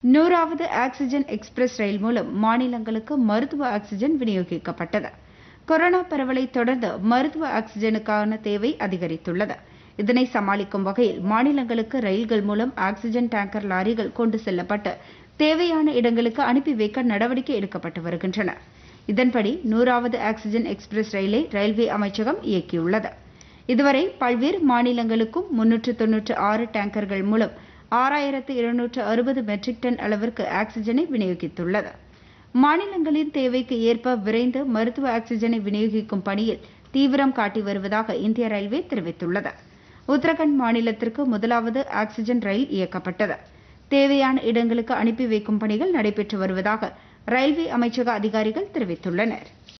நூறாவது oxygen express ரயில் மூலம் மாநிலங்களுக்கு மருத்துவ ஆக்ஸிஜன் விநியோகிக்கப்பட்டது கொரோனா பரவலை தொடர்ந்து மருத்துவ ஆக்ஸிஜனுக்கான தேவை அதிகரித்துள்ளது இதனை சமாளிக்கும் வகையில் மாநிலங்களுக்கு ரயில்கள் மூலம் ஆக்ஸிஜன் டேங்கர் லாரிகள் கொண்டு செல்லப்பட்டு தேவையான இடங்களுக்கு அனுப்பி வைக்க நடவடிக்கை எடுக்கப்பட்டு வருகின்றன இதன்படி நூறாவது ஆக்ஸிஜன் எக்ஸ்பிரஸ் ரயிலை ரயில்வே அமைச்சகம் இயக்கியுள்ளது இதுவரை பல்வேறு மாநிலங்களுக்கும் முன்னூற்று தொன்னூற்று ஆறு டேங்கர்கள் மூலம் ஆறாயிரத்து இருநூற்று அறுபது மெட்ரிக் டன் அளவிற்கு ஆக்ஸிஜனை விநியோகித்துள்ளது மாநிலங்களின் தேவைக்கு ஏற்ப விரைந்து மருத்துவ ஆக்ஸிஜனை விநியோகிக்கும் பணியில் தீவிரம் காட்டி வருவதாக இந்திய ரயில்வே தெரிவித்துள்ளது உத்தரகண்ட் மாநிலத்திற்கு முதலாவது ஆக்ஸிஜன் ரயில் இயக்கப்பட்டது தேவையான இடங்களுக்கு அனுப்பி வைக்கும் பணிகள் நடைபெற்று வருவதாக ரயில்வே அமைச்சக அதிகாரிகள் தெரிவித்துள்ளனர்